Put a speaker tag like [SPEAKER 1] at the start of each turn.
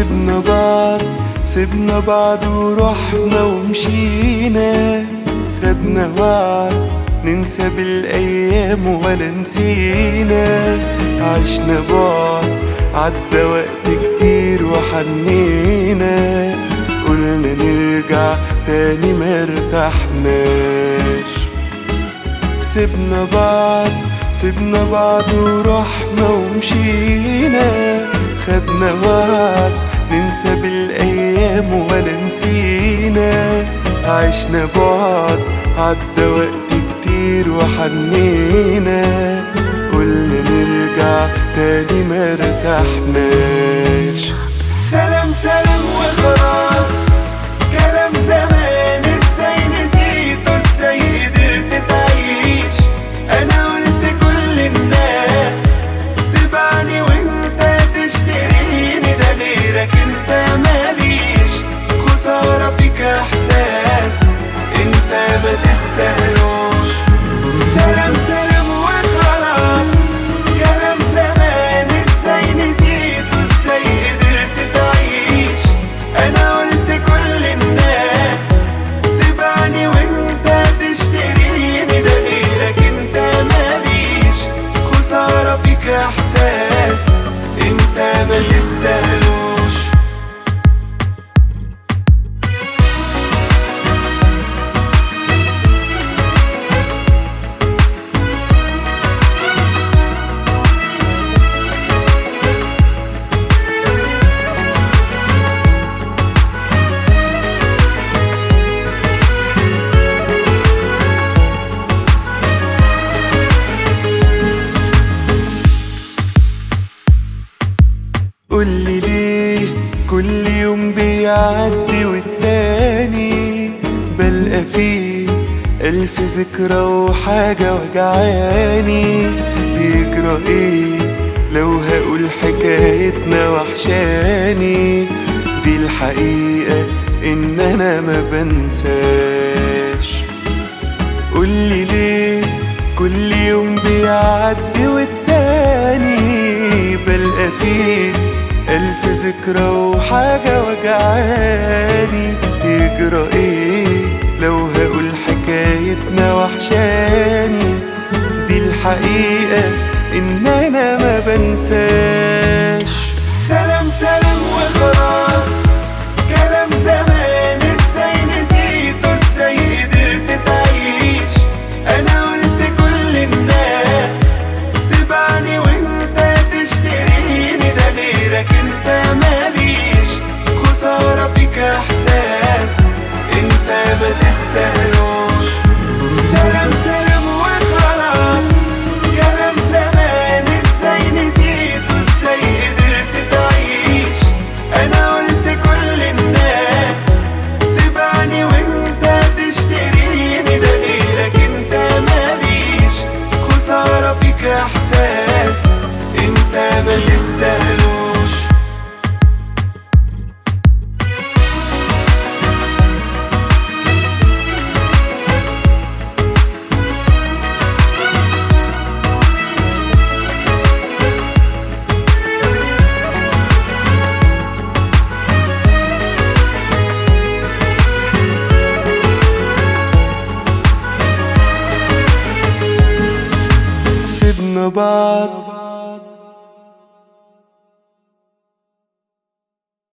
[SPEAKER 1] سيبنا بعض سيبنا بعض ورحنا ومشينا خدنا وعد ننسى بالأيام ولا نسينا عشنا بعض عدى وقت كتير وحنينا قلنا نرجع تاني مرتحناش سيبنا بعض سيبنا بعض ورحنا ومشينا خدنا وعد ننسى بالأيام ولا نسينا عشنا بعض عدى وقت كتير وحنينا قلنا نرجع تاني مرتحناش سلام سلام وخلاص كلام زمان ازاي نسيته ازاي قدرت تعيش انا قلت كل الناس تبعني وانت تشتريني ده غيرك انت ماليش خسارة فيك احساس انت ما تستاهلوش سلام سلام وخلاص كلام زمان ازاي نسيته ازاي قدرت تعيش انا قلت كل الناس تبعني وانت تشتريني ده غيرك انت ماليش خسارة فيك احساس انت ما تستاهلوش قولي ليه كل يوم بيعدي والتاني بلقى فيه ألف ذكرى وحاجة وجعاني بيجرى ايه لو هقول حكايتنا وحشاني دي الحقيقة إن أنا ما بنساش قولي ليه كل يوم بيعدي والتاني بلقى فيه ألف ذكرى وحاجة وجعاني يجرى ايه لو هقول حكايتنا وحشاني دي الحقيقة إن أنا ما بنساش سلام سلام وخلاص كلام زمان ازاي نسيته ازاي قدرت تعيش انا قلت كل الناس تبعني وانت تشتريني ده غيرك انت ماليش خسارة فيك احساس انت ما تستاهلوش سلام سلام وخلاص كلام زمان ازاي نسيته ازاي قدرت تعيش انا قلت كل الناس تبعني وانت تشتريني ده غيرك انت ماليش خسارة فيك احساس انت ما تستاهلوش سيبنا بعض